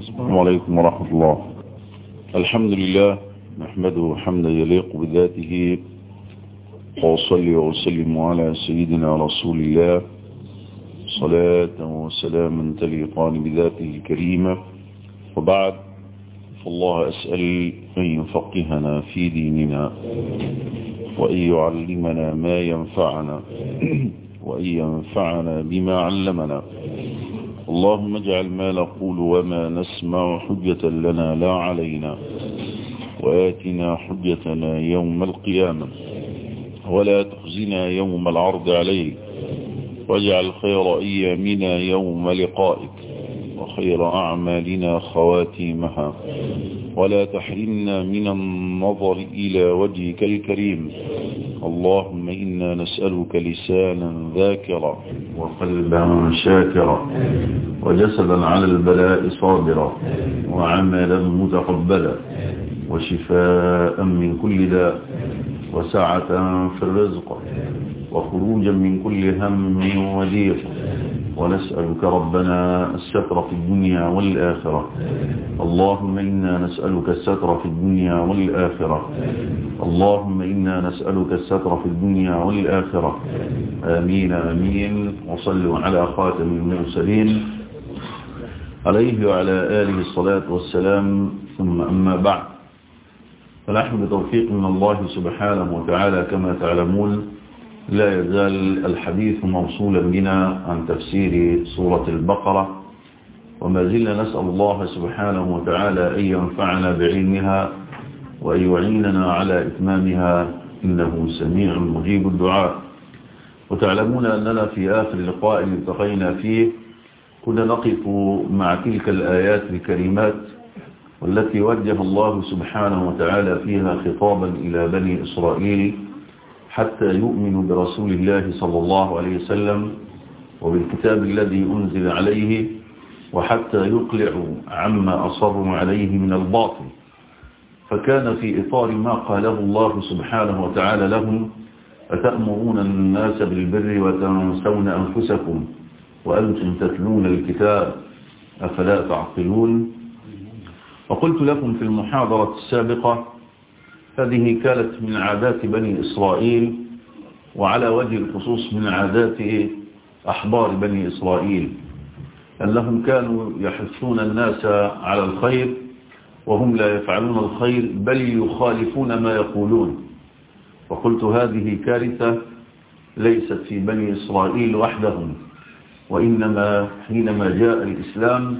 السلام عليكم ورحمة الله الحمد لله نحمده حمدا يليق بذاته وأصلي وأسلم على سيدنا رسول الله صلاة وسلاما تليقان بذاته الكريمة وبعد فالله أسأل أن يفقهنا في ديننا وأن يعلمنا ما ينفعنا وأن ينفعنا بما علمنا اللهم اجعل ما نقول وما نسمع حجة لنا لا علينا وآتنا حجتنا يوم القيامة ولا تخزنا يوم العرض عليك واجعل خير أيامنا يوم لقائك وخير أعمالنا خواتيمها ولا تحرمنا من النظر إلى وجهك الكريم اللهم إنا نسألك لسانا ذاكرا وقلبا شاكرا وجسدا على البلاء صابرا وعملا متقبلا وشفاء من كل داء وسعة في الرزق وخروجا من كل هم وضيق ونسألك ربنا الستر في الدنيا والآخرة اللهم إنا نسألك الستر في الدنيا والآخرة اللهم إنا نسألك الستر في الدنيا والآخرة آمين آمين وصلوا على خاتم المرسلين عليه وعلى آله الصلاة والسلام ثم أما بعد فنحن بتوفيق من الله سبحانه وتعالى كما تعلمون لا يزال الحديث موصولا بنا عن تفسير سورة البقرة وما زلنا نسأل الله سبحانه وتعالى أن ينفعنا بعلمها وأن يعيننا على إتمامها إنه سميع مجيب الدعاء وتعلمون أننا في آخر لقاء التقينا فيه كنا نقف مع تلك الآيات الكريمات والتي وجه الله سبحانه وتعالى فيها خطابا إلى بني إسرائيل حتى يؤمنوا برسول الله صلى الله عليه وسلم وبالكتاب الذي أنزل عليه وحتى يقلعوا عما أصروا عليه من الباطل فكان في إطار ما قاله الله سبحانه وتعالى لهم أتأمرون الناس بالبر وتنسون أنفسكم وأنتم تتلون الكتاب أفلا تعقلون وقلت لكم في المحاضرة السابقة هذه كانت من عادات بني إسرائيل وعلى وجه الخصوص من عادات أحبار بني إسرائيل أنهم كانوا يحثون الناس على الخير وهم لا يفعلون الخير بل يخالفون ما يقولون وقلت هذه كارثة ليست في بني إسرائيل وحدهم وإنما حينما جاء الإسلام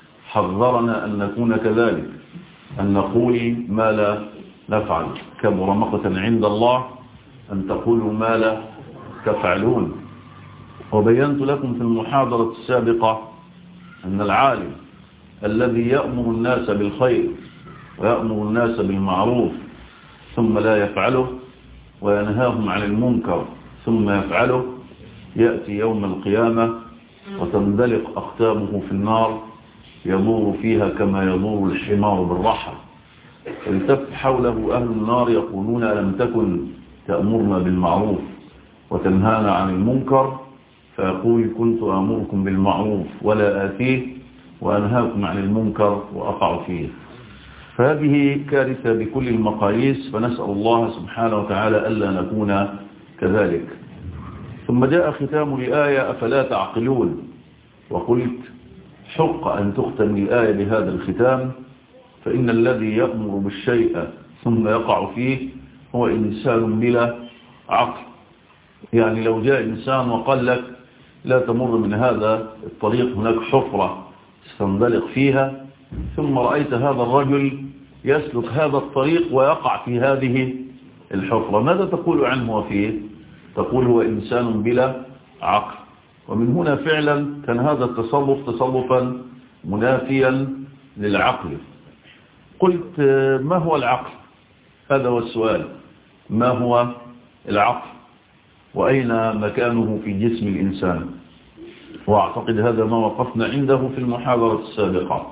حذرنا أن نكون كذلك أن نقول ما لا نفعل كبر مقتا عند الله أن تقولوا ما لا تفعلون وبينت لكم في المحاضرة السابقة أن العالم الذي يأمر الناس بالخير ويأمر الناس بالمعروف ثم لا يفعله وينهاهم عن المنكر ثم يفعله يأتي يوم القيامة وتندلق أختامه في النار يدور فيها كما يدور الحمار بالرحى التف حوله أهل النار يقولون ألم تكن تأمرنا بالمعروف وتنهانا عن المنكر فيقول كنت أمركم بالمعروف ولا آتيه وأنهاكم عن المنكر وأقع فيه فهذه كارثة بكل المقاييس فنسأل الله سبحانه وتعالى ألا نكون كذلك ثم جاء ختام الآية أفلا تعقلون وقلت حق أن تختم الآية بهذا الختام فإن الذي يأمر بالشيء ثم يقع فيه هو إنسان بلا عقل يعني لو جاء إنسان وقال لك لا تمر من هذا الطريق هناك حفرة تستنزلق فيها ثم رأيت هذا الرجل يسلك هذا الطريق ويقع في هذه الحفرة ماذا تقول عنه وفيه تقول هو إنسان بلا عقل ومن هنا فعلا كان هذا التصرف تصرفا منافيا للعقل قلت ما هو العقل هذا هو السؤال ما هو العقل وأين مكانه في جسم الإنسان وأعتقد هذا ما وقفنا عنده في المحاضرة السابقة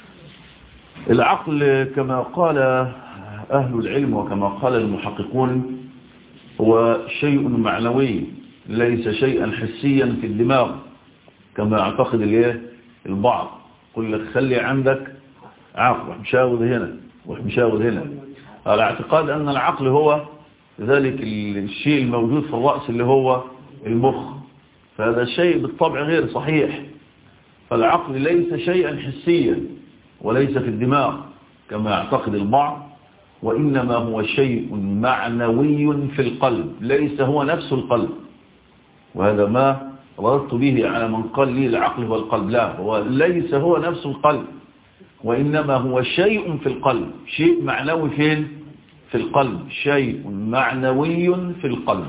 العقل كما قال أهل العلم وكما قال المحققون هو شيء معنوي ليس شيئا حسيا في الدماغ كما اعتقد البعض يقول لك خلي عندك عقل روح مشاور هنا روح مشاور هنا على اعتقاد أن العقل هو ذلك الشيء الموجود في الرأس اللي هو المخ فهذا شيء بالطبع غير صحيح فالعقل ليس شيئا حسيا وليس في الدماغ كما يعتقد البعض وإنما هو شيء معنوي في القلب ليس هو نفس القلب وهذا ما ردت به على من قال لي العقل هو القلب لا هو ليس هو نفس القلب وإنما هو شيء في القلب شيء معنوي فين في القلب شيء معنوي في القلب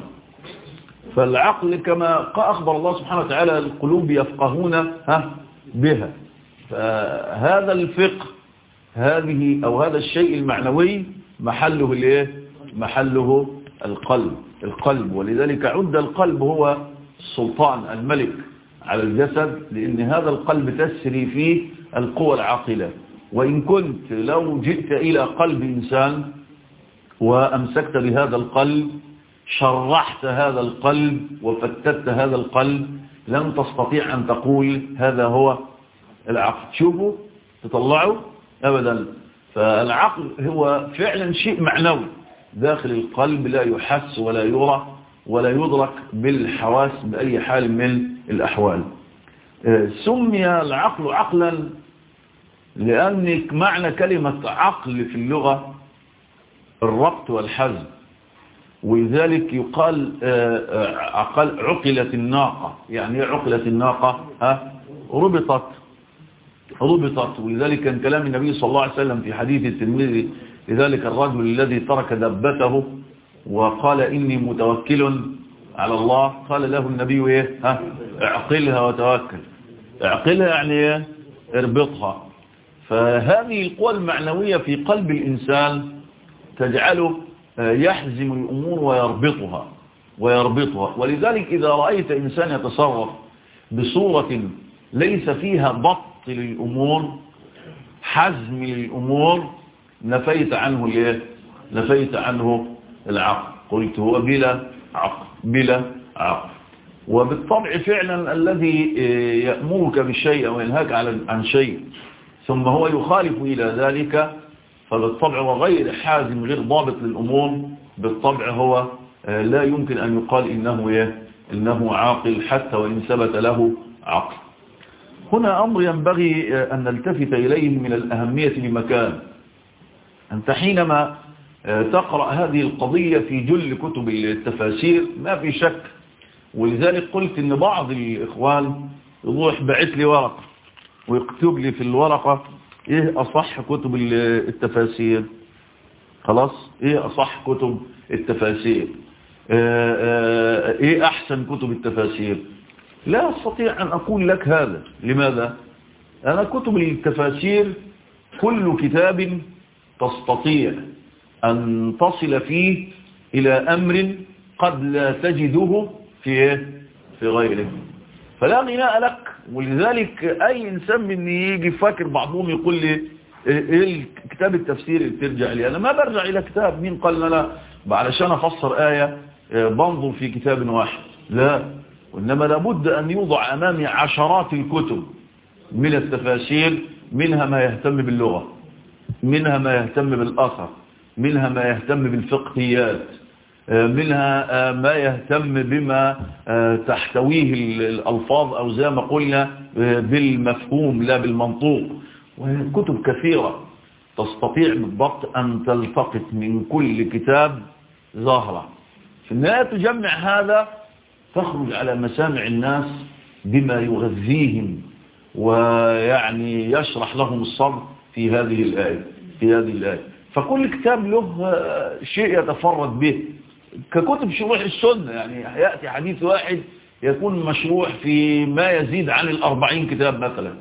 فالعقل كما أخبر الله سبحانه وتعالى القلوب يفقهون ها بها فهذا الفقه هذه أو هذا الشيء المعنوي محله الايه محله القلب القلب ولذلك عد القلب هو السلطان الملك على الجسد لأن هذا القلب تسري فيه القوى العاقلة وإن كنت لو جئت إلى قلب إنسان وأمسكت بهذا القلب شرحت هذا القلب وفتت هذا القلب لن تستطيع أن تقول هذا هو العقل شوفوا تطلعوا أبدا فالعقل هو فعلا شيء معنوي داخل القلب لا يحس ولا يرى ولا يدرك بالحواس بأي حال من الأحوال سمي العقل عقلا لأن معنى كلمة عقل في اللغة الربط والحزم ولذلك يقال عقل عقلت الناقة يعني عقلت الناقة ها ربطت ربطت ولذلك كان كلام النبي صلى الله عليه وسلم في حديث الترمذي لذلك الرجل الذي ترك دبته وقال إني متوكل على الله قال له النبي ايه ها اعقلها وتوكل اعقلها يعني ايه اربطها فهذه القوى المعنوية في قلب الإنسان تجعله يحزم الأمور ويربطها ويربطها ولذلك إذا رأيت إنسان يتصرف بصورة ليس فيها ضبط للأمور حزم للأمور نفيت عنه الايه نفيت عنه العقل قلت هو بلا عقل بلا عقل وبالطبع فعلا الذي يأمرك بالشيء أو ينهاك عن شيء ثم هو يخالف إلى ذلك فبالطبع وغير حازم غير ضابط للأمور بالطبع هو لا يمكن أن يقال إنه, إيه؟ إنه عاقل حتى وإن ثبت له عقل هنا أمر ينبغي أن نلتفت إليه من الأهمية لمكان أنت حينما تقرأ هذه القضية في جل كتب التفاسير ما في شك ولذلك قلت أن بعض الإخوان يروح بعث لي ورقة ويكتب لي في الورقة إيه أصح كتب التفاسير خلاص إيه أصح كتب التفاسير إيه أحسن كتب التفاسير لا أستطيع أن أقول لك هذا لماذا أنا كتب التفاسير كل كتاب تستطيع أن تصل فيه إلى أمر قد لا تجده في في غيره فلا غناء لك ولذلك أي إنسان من يجي فاكر بعضهم يقول لي إيه كتاب التفسير اللي بترجع لي أنا ما برجع إلى كتاب مين قال لا علشان أفسر آية بنظر في كتاب واحد لا وإنما لابد أن يوضع أمامي عشرات الكتب من التفاسير منها ما يهتم باللغة منها ما يهتم بالأثر منها ما يهتم بالفقهيات منها ما يهتم بما تحتويه الألفاظ أو زي ما قلنا بالمفهوم لا بالمنطوق وهي كتب كثيرة تستطيع بالضبط أن تلتقط من كل كتاب ظاهرة في النهاية تجمع هذا تخرج على مسامع الناس بما يغذيهم ويعني يشرح لهم الصبر في هذه الآية في هذه الآية فكل كتاب له شيء يتفرد به ككتب شروح السنة يعني يأتي حديث واحد يكون مشروح في ما يزيد عن الأربعين كتاب مثلا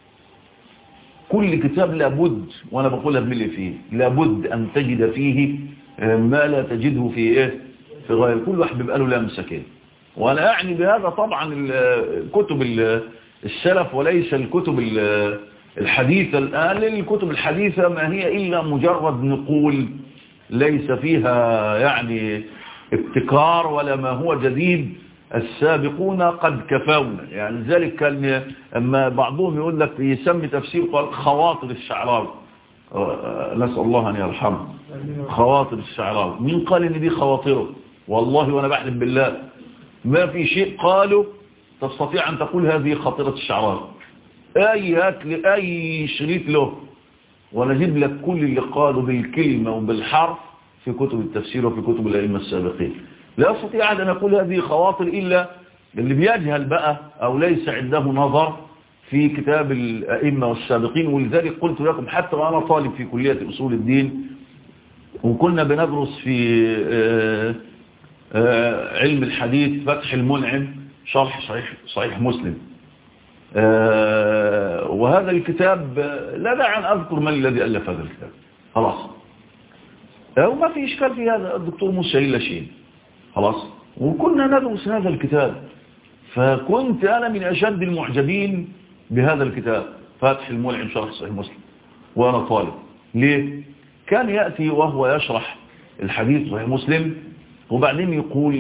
كل كتاب لابد وأنا بقولها باللي فيه لابد أن تجد فيه ما لا تجده في إيه في غير كل واحد بيبقى له لمسة كده وأنا أعني بهذا طبعا كتب السلف وليس الكتب الحديثة الآن الكتب الحديثة ما هي إلا مجرد نقول ليس فيها يعني ابتكار ولا ما هو جديد السابقون قد كفونا يعني ذلك كان اما بعضهم يقول لك يسمي تفسير قال خواطر الشعراوي نسأل الله أن يرحمه خواطر الشعراوي مين قال ان دي خواطره والله وانا بحلم بالله ما في شيء قالوا تستطيع ان تقول هذه خاطرة الشعراوي اي هات لي اي شريط له ونجيب لك كل اللي قالوا بالكلمة وبالحرف في كتب التفسير وفي كتب الأئمة السابقين لا أستطيع أحد أن أقول هذه خواطر إلا اللي بيجهل بقى أو ليس عنده نظر في كتاب الأئمة والسابقين ولذلك قلت لكم حتى وأنا طالب في كلية أصول الدين وكنا بندرس في علم الحديث فتح المنعم شرح صحيح, صحيح مسلم وهذا الكتاب لا داعي أن أذكر من الذي ألف هذا الكتاب خلاص وما في إشكال في هذا الدكتور موسى إلا شيء خلاص وكنا ندرس هذا الكتاب فكنت أنا من أشد المعجبين بهذا الكتاب فاتح الملعب شرح صحيح مسلم وأنا طالب ليه؟ كان يأتي وهو يشرح الحديث صحيح مسلم وبعدين يقول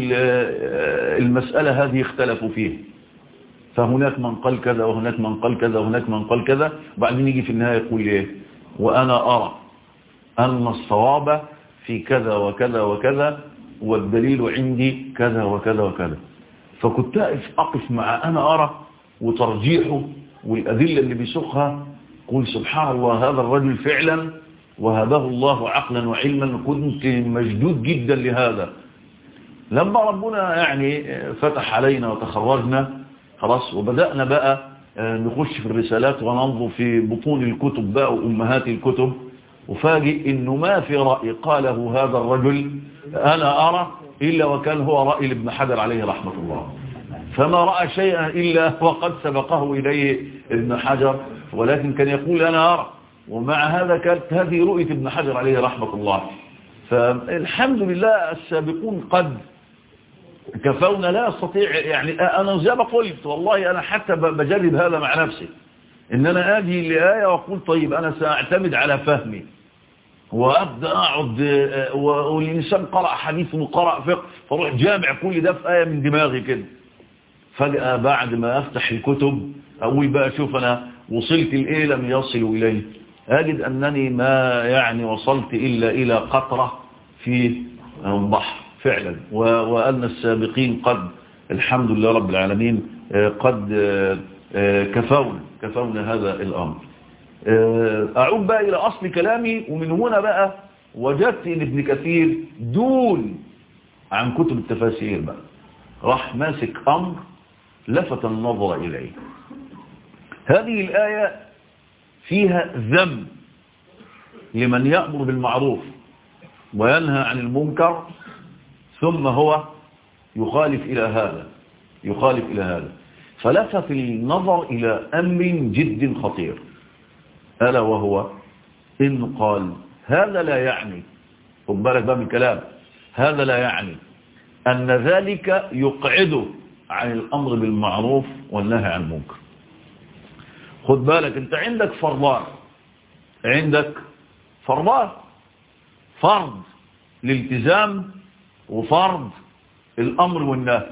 المسألة هذه اختلفوا فيه فهناك من قال كذا وهناك من قال كذا وهناك من قال كذا وبعدين يجي في النهاية يقول ايه وأنا أرى أن الصواب في كذا وكذا وكذا والدليل عندي كذا وكذا وكذا فكنت أقف مع أنا أرى وترجيحه والأدلة اللي بيسوقها قول سبحان الله هذا الرجل فعلا وهبه الله عقلا وعلما كنت مجدود جدا لهذا لما ربنا يعني فتح علينا وتخرجنا خلاص وبدأنا بقى نخش في الرسالات وننظر في بطون الكتب بقى وأمهات الكتب وفاجئ انه ما في رأي قاله هذا الرجل انا ارى الا وكان هو رأي لابن حجر عليه رحمة الله فما رأى شيئا الا وقد سبقه اليه ابن حجر ولكن كان يقول انا ارى ومع هذا كانت هذه رؤية ابن حجر عليه رحمة الله فالحمد لله السابقون قد كفونا لا استطيع يعني انا زي ما قلت والله انا حتى بجرب هذا مع نفسي ان انا اجي لآية واقول طيب انا ساعتمد على فهمي وابدا اقعد والانسان قرأ حديث وقرأ فقه فاروح جامع كل ده في آية من دماغي كده فجأة بعد ما افتح الكتب اقول بقى شوف انا وصلت الايه لم يصل اليه اجد انني ما يعني وصلت الا الى قطرة في البحر فعلا وان السابقين قد الحمد لله رب العالمين قد كفونا كفونا هذا الأمر أعود بقى إلى أصل كلامي ومن هنا بقى وجدت إن ابن كثير دون عن كتب التفاسير بقى راح ماسك أمر لفت النظر إليه هذه الآية فيها ذم لمن يأمر بالمعروف وينهى عن المنكر ثم هو يخالف إلى هذا يخالف إلى هذا فلفت النظر إلى أمر جد خطير ألا وهو إن قال هذا لا يعني خد بالك بقى من الكلام هذا لا يعني أن ذلك يقعده عن الأمر بالمعروف والنهي عن المنكر خد بالك أنت عندك فرضان عندك فرضان فرض الالتزام وفرض الأمر والنهي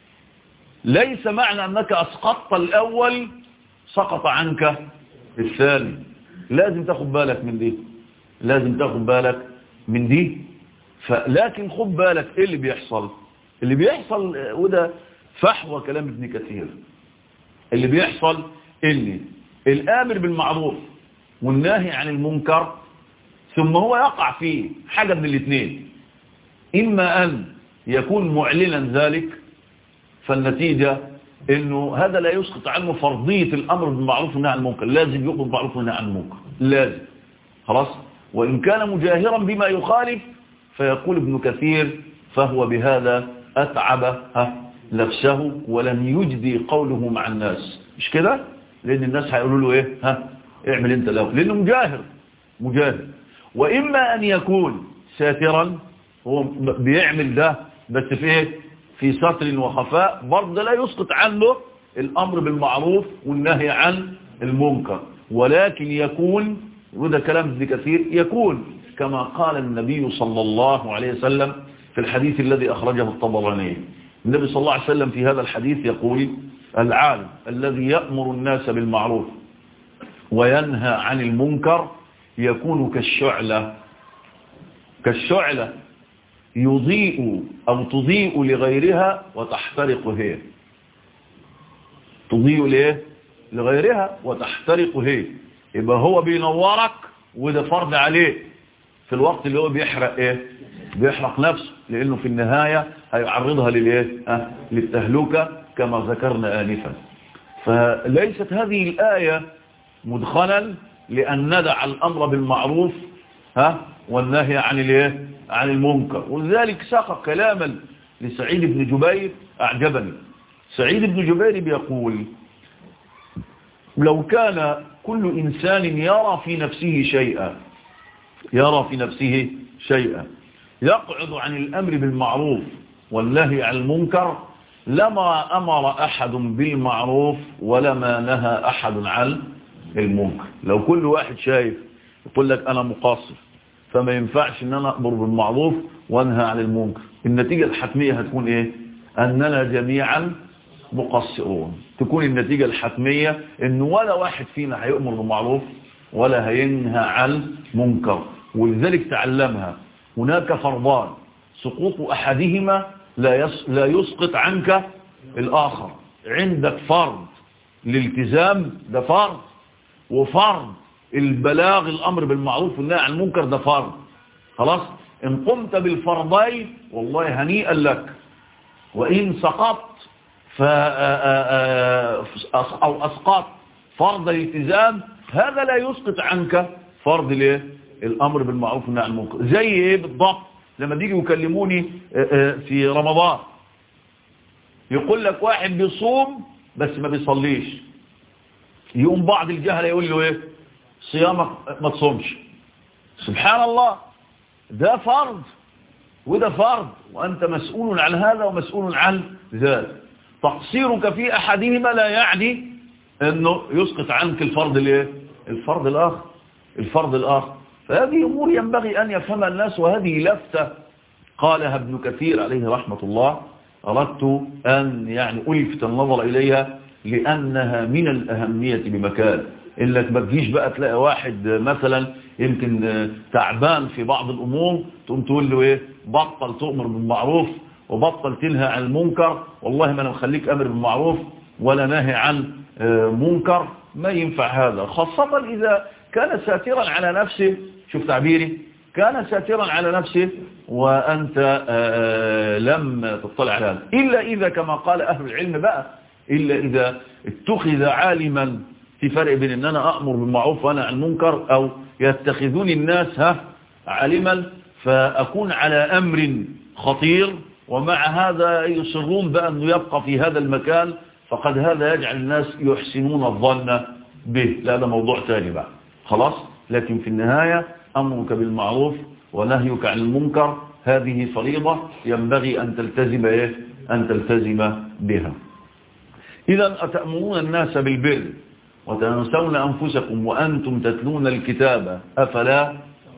ليس معنى أنك أسقطت الأول سقط عنك الثاني لازم تاخد بالك من دي لازم تاخد بالك من دي فلكن خد بالك ايه اللي بيحصل اللي بيحصل وده فحوى كلام ابن كثير اللي بيحصل ان الامر بالمعروف والناهي عن المنكر ثم هو يقع فيه حاجة من الاثنين اما ان يكون معلنا ذلك فالنتيجة انه هذا لا يسقط عنه فرضية الامر بالمعروف والنهي عن المنكر لازم يؤمر بالمعروف والنهي عن المنكر لازم خلاص وان كان مجاهرا بما يخالف فيقول ابن كثير فهو بهذا اتعب نفسه ولن يجدي قوله مع الناس مش كده لان الناس هيقولوا له ايه ها اعمل انت له لانه مجاهر مجاهر واما ان يكون ساترا هو بيعمل ده بس في ايه في ستر وخفاء برضه لا يسقط عنه الأمر بالمعروف والنهي عن المنكر ولكن يكون وده كلام ابن كثير يكون كما قال النبي صلى الله عليه وسلم في الحديث الذي أخرجه الطبراني النبي صلى الله عليه وسلم في هذا الحديث يقول العالم الذي يأمر الناس بالمعروف وينهى عن المنكر يكون كالشعلة كالشعلة يضيء أو تضيء لغيرها وتحترق هي تضيء ليه لغيرها وتحترق هي يبقى هو بينورك وده فرض عليه في الوقت اللي هو بيحرق ايه بيحرق نفسه لانه في النهاية هيعرضها للايه أه؟ للتهلكة كما ذكرنا آنفا فليست هذه الآية مدخلا لأن ندع الأمر بالمعروف ها والنهي عن الايه عن المنكر ولذلك ساق كلاما لسعيد بن جبير أعجبني سعيد بن جبير بيقول لو كان كل إنسان يرى في نفسه شيئا يرى في نفسه شيئا يقعد عن الأمر بالمعروف والنهي عن المنكر لما أمر أحد بالمعروف ولما نهى أحد عن المنكر لو كل واحد شايف يقول لك أنا مقصر فما ينفعش ان انا امر بالمعروف وانهى عن المنكر النتيجة الحتمية هتكون ايه اننا جميعا مقصرون تكون النتيجة الحتمية ان ولا واحد فينا هيؤمر بالمعروف ولا هينهى عن منكر ولذلك تعلمها هناك فرضان سقوط احدهما لا لا يسقط عنك الاخر عندك فرض الالتزام ده فرض وفرض البلاغ الأمر بالمعروف والنهي عن المنكر ده فرض خلاص إن قمت بالفرضين والله هنيئا لك وإن سقطت ف أو أسقط فرض الالتزام هذا لا يسقط عنك فرض الايه الأمر بالمعروف والنهي عن المنكر زي إيه بالضبط لما بيجي يكلموني في رمضان يقول لك واحد بيصوم بس ما بيصليش يقوم بعض الجهل يقول له ايه صيامك ما تصومش سبحان الله ده فرض وده فرض وأنت مسؤول عن هذا ومسؤول عن ذلك تقصيرك في أحدهما لا يعني أنه يسقط عنك الفرض الايه الفرض الآخر الفرض الآخر فهذه أمور ينبغي أن يفهمها الناس وهذه لفتة قالها ابن كثير عليه رحمة الله أردت أن يعني ألفت النظر إليها لأنها من الأهمية بمكان إنك ما تجيش بقى تلاقي واحد مثلا يمكن تعبان في بعض الأمور تقوم تقول له إيه بطل تؤمر بالمعروف وبطل تنهى عن المنكر والله ما أنا مخليك أمر بالمعروف ولا نهي عن منكر ما ينفع هذا خاصة إذا كان ساترا على نفسه شوف تعبيري كان ساترا على نفسه وأنت لم تطلع على هذا إلا إذا كما قال أهل العلم بقى إلا إذا اتخذ عالما في فرق بين ان انا امر بالمعروف وانا عن المنكر او يتخذوني الناس ها عالما فاكون على امر خطير ومع هذا يصرون بان يبقى في هذا المكان فقد هذا يجعل الناس يحسنون الظن به لا هذا موضوع ثاني بقى خلاص لكن في النهاية امرك بالمعروف ونهيك عن المنكر هذه فريضة ينبغي ان تلتزم ايه ان تلتزم بها اذا اتأمرون الناس بالبر وتنسون أنفسكم وأنتم تتلون الكتاب أفلا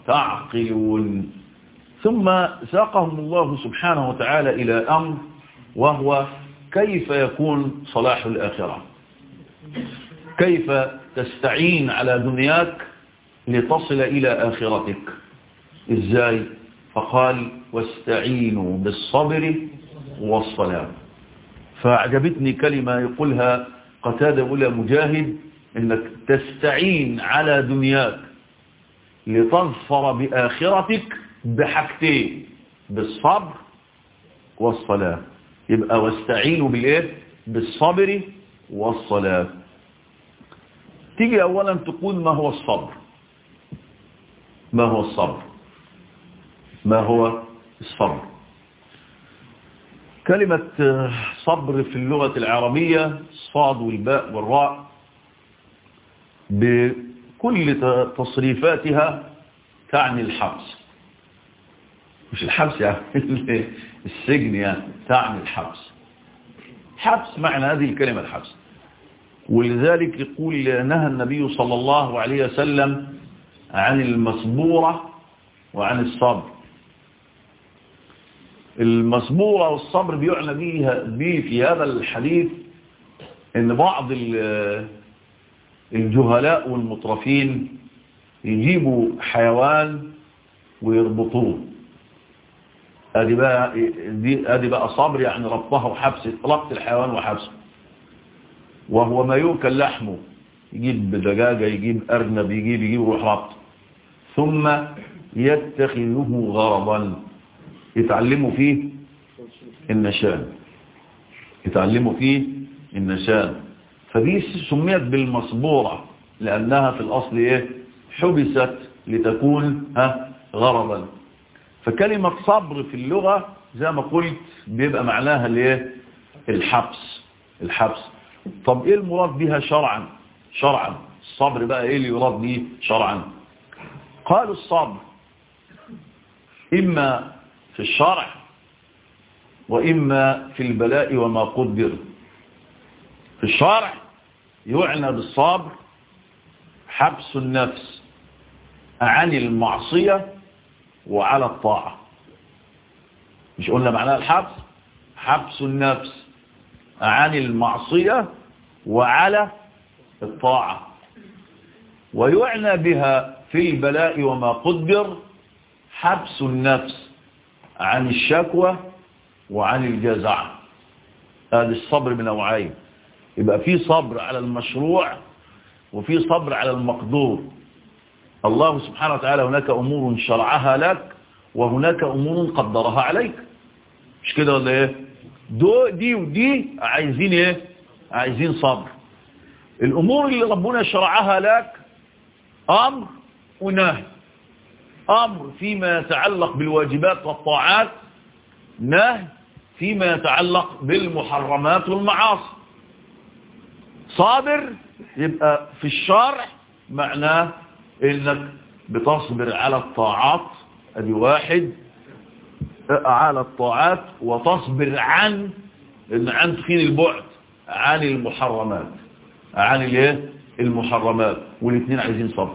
تعقلون ثم ساقهم الله سبحانه وتعالى إلى أمر وهو كيف يكون صلاح الآخرة كيف تستعين على دنياك لتصل إلى آخرتك إزاي فقال واستعينوا بالصبر والصلاة فأعجبتني كلمة يقولها قتادة أولى مجاهد انك تستعين على دنياك لتظفر بآخرتك بحاجتين بالصبر والصلاة يبقى واستعينوا بالايه بالصبر والصلاة تيجي اولا تقول ما هو الصبر ما هو الصبر ما هو الصبر كلمة صبر في اللغة العربية الصاد والباء والراء بكل تصريفاتها تعني الحبس مش الحبس يعني السجن يعني تعني الحبس حبس معنى هذه الكلمة الحبس ولذلك يقول نهى النبي صلى الله عليه وسلم عن المصبورة وعن الصبر المصبورة والصبر بيعنى بيها بيه في هذا الحديث ان بعض الجهلاء والمطرفين يجيبوا حيوان ويربطوه ادي بقى دي ادي بقى صبر يعني ربطها وحبس ربط الحيوان وحبسه وهو ما يؤكل لحمه يجيب دجاجه يجيب ارنب يجيب يجيب روح ربط ثم يتخذه غرضا يتعلموا فيه النشان يتعلموا فيه النشان فدي سميت بالمصبورة لأنها في الأصل إيه حبست لتكون ها غرضا فكلمة صبر في اللغة زي ما قلت بيبقى معناها الايه الحبس الحبس طب ايه المراد بها شرعا شرعا الصبر بقى ايه اللي يراد به شرعا قالوا الصبر اما في الشرع واما في البلاء وما قدر في الشرع يعنى بالصبر حبس النفس عن المعصية وعلى الطاعة مش قلنا معناها الحبس حبس النفس عن المعصية وعلى الطاعة ويعنى بها في البلاء وما قدر حبس النفس عن الشكوى وعن الجزع هذا الصبر بنوعين يبقى في صبر على المشروع وفي صبر على المقدور الله سبحانه وتعالى هناك أمور شرعها لك وهناك أمور قدرها عليك مش كده ولا ايه دو دي ودي عايزين ايه عايزين صبر الأمور اللي ربنا شرعها لك أمر ونهي أمر فيما يتعلق بالواجبات والطاعات نهي فيما يتعلق بالمحرمات والمعاصي صابر يبقى في الشرع معناه انك بتصبر على الطاعات ادي واحد على الطاعات وتصبر عن ان عن فين البعد عن المحرمات عن الايه المحرمات والاثنين عايزين صبر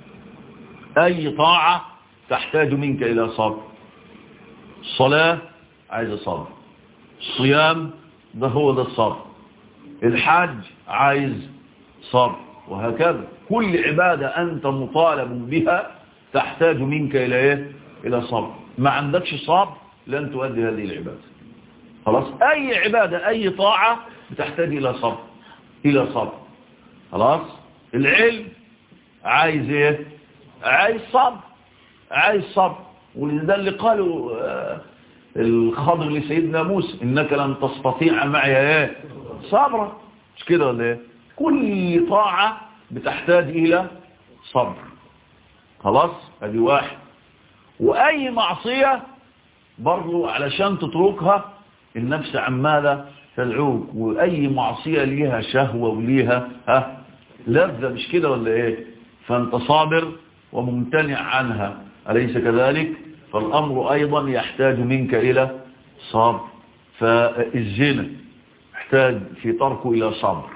اي طاعة تحتاج منك الى صبر الصلاة عايزة صبر الصيام ده هو ده الصبر الحج عايز صبر وهكذا كل عبادة أنت مطالب بها تحتاج منك إلى إيه؟ إلى صبر ما عندكش صبر لن تؤدي هذه العبادة خلاص أي عبادة أي طاعة بتحتاج إلى صبر إلى صبر خلاص العلم عايز إيه عايز صبر عايز صبر وده اللي قالوا آه الخضر لسيدنا موسى إنك لن تستطيع معي إيه صبرا مش كده ولا إيه كل طاعة بتحتاج إلى صبر خلاص ادي واحد وأي معصية برضو علشان تتركها النفس عمالة تدعوك وأي معصية ليها شهوة وليها ها لذة مش كده ولا ايه فانت صابر وممتنع عنها أليس كذلك فالأمر أيضا يحتاج منك إلى صبر فالزنا يحتاج في تركه إلى صبر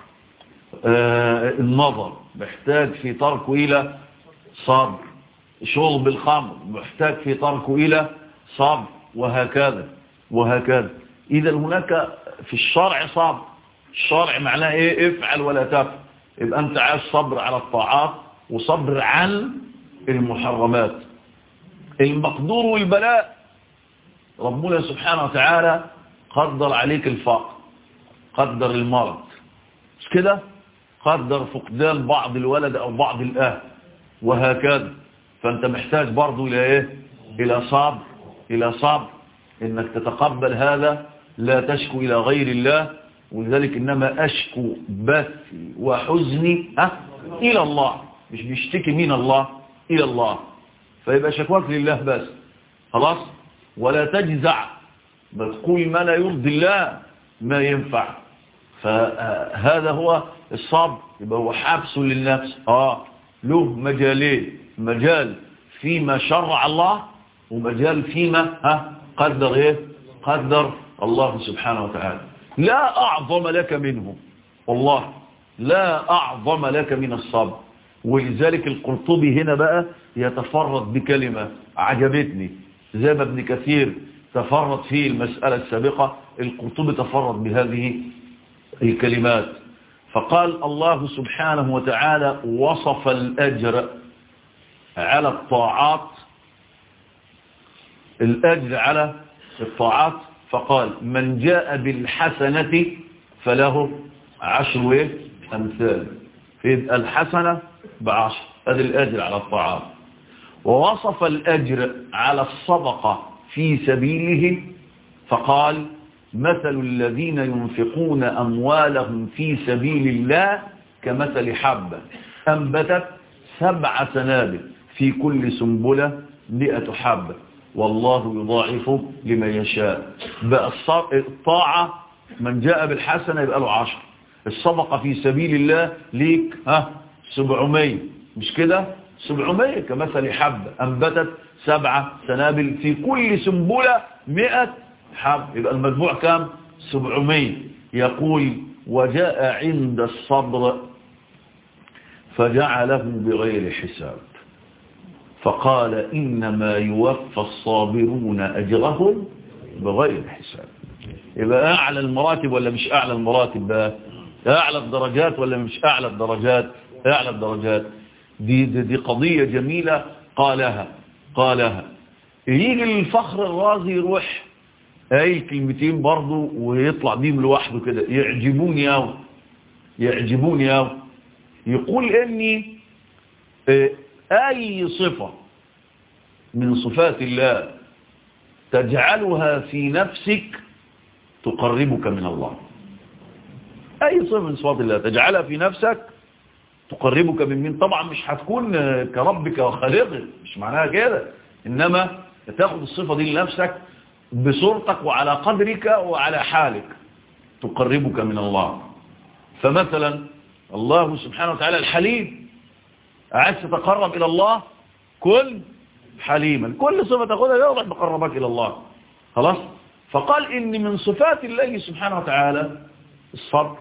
آه النظر محتاج في تركه إلى صبر شرب الخمر محتاج في تركه إلى صبر وهكذا وهكذا إذا هناك في الشرع صبر الشرع معناه إيه افعل ولا تفعل يبقى أنت عايز صبر على الطاعات وصبر عن المحرمات المقدور والبلاء ربنا سبحانه وتعالى قدر عليك الفقر قدر المرض مش كده قدر فقدان بعض الولد أو بعض الأهل وهكذا فأنت محتاج برضو إلى إيه إلى صبر إلى صبر إنك تتقبل هذا لا تشكو إلى غير الله ولذلك إنما أشكو بثي وحزني أه إلى الله مش بيشتكي من الله إلى الله فيبقى شكواك لله بس خلاص ولا تجزع بتقول ما لا يرضي الله ما ينفع فهذا هو الصبر يبقى هو حبس للنفس آه له مجالين مجال فيما شرع الله ومجال فيما ها قدر ايه قدر الله سبحانه وتعالى لا أعظم لك منه والله لا أعظم لك من الصبر ولذلك القرطبي هنا بقى يتفرد بكلمة عجبتني زي ما ابن كثير تفرد في المسألة السابقة القرطبي تفرد بهذه الكلمات فقال الله سبحانه وتعالى وصف الأجر على الطاعات الأجر على الطاعات فقال من جاء بالحسنة فله عشر أمثال فيبقى الحسنة بعشر هذا الأجر على الطاعات ووصف الأجر على الصدقة في سبيله فقال مثل الذين ينفقون أموالهم في سبيل الله كمثل حبة أنبتت سبع سنابل في كل سنبلة مئة حبة والله يضاعف لمن يشاء بقى الطاعة من جاء بالحسنة يبقى له عشر الصدقة في سبيل الله ليك ها سبعمية مش كده سبعمية كمثل حبة أنبتت سبعة سنابل في كل سنبلة مئة حب يبقى المجموع كام سبعمية يقول وجاء عند الصبر فجعله بغير حساب فقال إنما يوفى الصابرون أجرهم بغير حساب يبقى أعلى المراتب ولا مش أعلى المراتب بقى أعلى الدرجات ولا مش أعلى الدرجات أعلى الدرجات دي, دي, دي قضية جميلة قالها قالها يجي الفخر الرازي يروح اي كلمتين برضه ويطلع بيهم لوحده كده يعجبوني أو يعجبوني أو يقول اني اي صفة من صفات الله تجعلها في نفسك تقربك من الله اي صفة من صفات الله تجعلها في نفسك تقربك من مين طبعا مش هتكون كربك وخالقك مش معناها كده انما تاخد الصفة دي لنفسك بصورتك وعلى قدرك وعلى حالك تقربك من الله فمثلا الله سبحانه وتعالى الحليم عايز تتقرب إلى الله كل حليما كل صفة تاخدها يوضح بقربك إلى الله خلاص فقال إن من صفات الله سبحانه وتعالى الصبر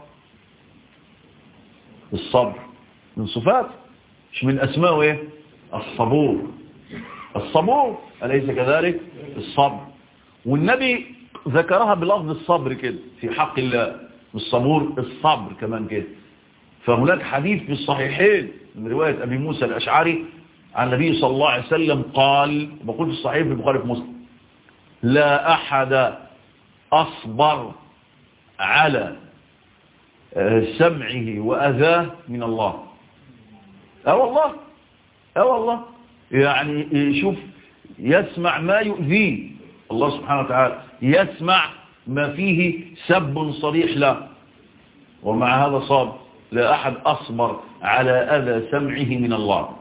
الصبر من صفات مش من أسماء إيه الصبور الصبور أليس كذلك الصبر والنبي ذكرها بلفظ الصبر كده في حق الله الصبور الصبر كمان كده فهناك حديث في الصحيحين من رواية أبي موسى الأشعري عن النبي صلى الله عليه وسلم قال بقول في الصحيح في البخاري في مسلم لا أحد أصبر على سمعه وأذاه من الله اه والله اه والله يعني شوف يسمع ما يؤذيه الله سبحانه وتعالى يسمع ما فيه سب صريح له ومع هذا صاب لا أحد أصبر على أذى سمعه من الله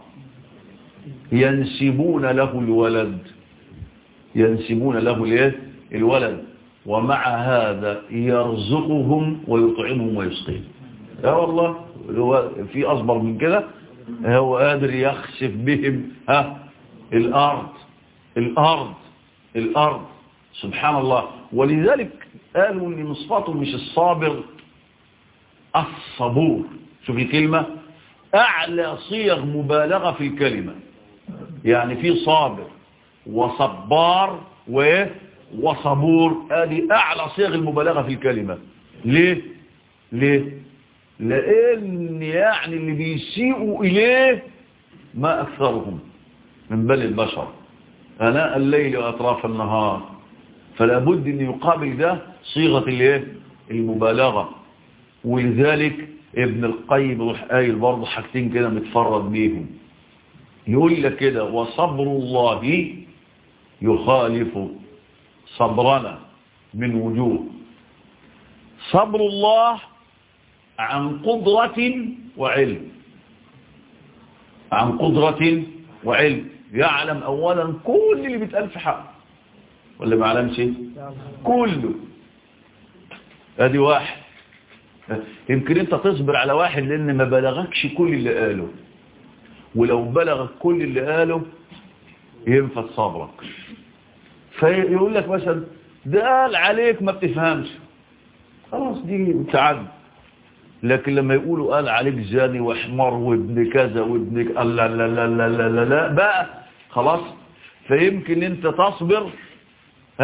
ينسبون له الولد ينسبون له الولد ومع هذا يرزقهم ويطعمهم ويسقيهم يا والله هو في أصبر من كده هو قادر يخسف بهم ها الأرض الأرض الأرض سبحان الله ولذلك قالوا ان من صفاته مش الصابر الصبور شوف الكلمة أعلى صيغ مبالغة في الكلمة يعني في صابر وصبار وصبور هذه أعلى صيغ المبالغة في الكلمة ليه؟ ليه؟ لأن يعني اللي بيسيئوا إليه ما أكثرهم من بل البشر أناء الليل وأطراف النهار فلا بد أن يقابل ده صيغة الايه المبالغة ولذلك ابن القيم روح قايل برضه حاجتين كده متفرد بيهم يقول لك كده وصبر الله يخالف صبرنا من وجوه صبر الله عن قدرة وعلم عن قدرة وعلم يعلم اولا كل اللي بيتقال في حقه ولا ما يعلمش كله ادي واحد يمكن انت تصبر على واحد لان ما بلغكش كل اللي قاله ولو بلغك كل اللي قاله ينفذ صبرك فيقول لك مثلا ده قال عليك ما بتفهمش خلاص دي تعد لكن لما يقولوا قال عليك زاني وحمار وابن كذا وابن ك... لا لا لا لا لا لا لا بقى خلاص فيمكن انت تصبر ها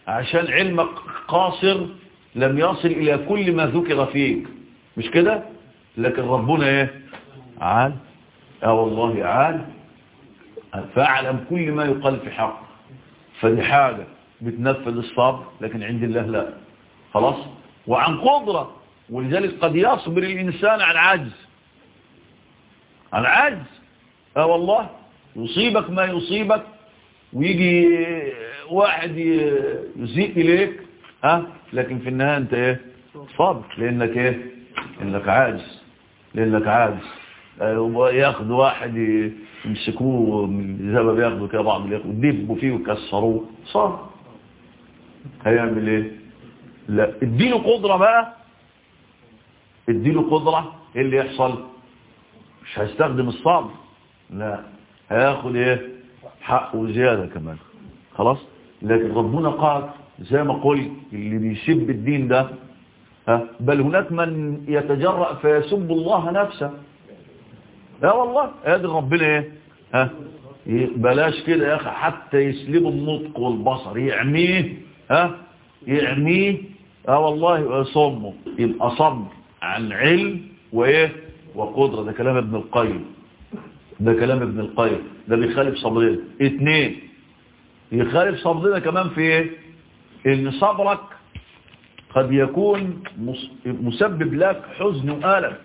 عشان علمك قاصر لم يصل إلى كل ما ذكر فيك مش كده لكن ربنا ايه عال اه والله عال فاعلم كل ما يقال في حق فدي حاجة بتنفذ الصبر لكن عند الله لا خلاص وعن قدرة ولذلك قد يصبر الإنسان عن عجز عن عجز اه والله يصيبك ما يصيبك ويجي واحد يسيء إليك ها لكن في النهاية انت ايه صبر لانك ايه لانك عاجز لانك عاجز ياخد واحد يمسكوه من زي ما بياخدوا كده بعض يدبوا فيه ويكسروه صبر هيعمل ايه لا اديله قدرة بقى اديله قدرة ايه اللي يحصل مش هيستخدم الصبر لا هياخد ايه حقه زيادة كمان خلاص لكن ربنا قال زي ما قلت اللي بيسب الدين ده ها بل هناك من يتجرأ فيسب الله نفسه لا والله ادي ربنا ايه ها بلاش كده يا اخي حتى يسلبوا النطق والبصر يعميه ها يعميه اه والله ويصمه يبقى صبر عن علم وايه وقدرة ده كلام ابن القيم ده كلام ابن القيم ده بيخالف صبرنا اتنين يخالف صبرنا كمان في ايه ان صبرك قد يكون مسبب لك حزن وألم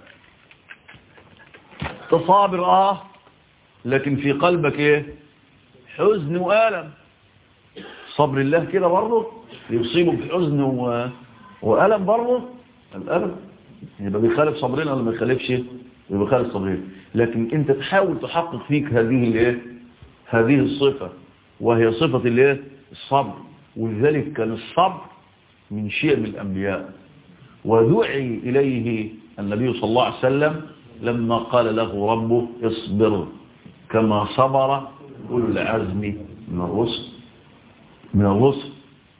تصابر اه لكن في قلبك ايه حزن وألم صبر الله كده برضه يصيبه بحزن و... وألم برضه الألم يبقى بيخالف صبرنا ولا ما يخالفش يبقى بيخالف صبرنا لكن انت تحاول تحقق فيك هذه الايه هذه الصفة وهي صفة الايه الصبر ولذلك كان الصبر من شيء من الأنبياء ودعي إليه النبي صلى الله عليه وسلم لما قال له ربه اصبر كما صبر أولو العزم من الرسل من الرسل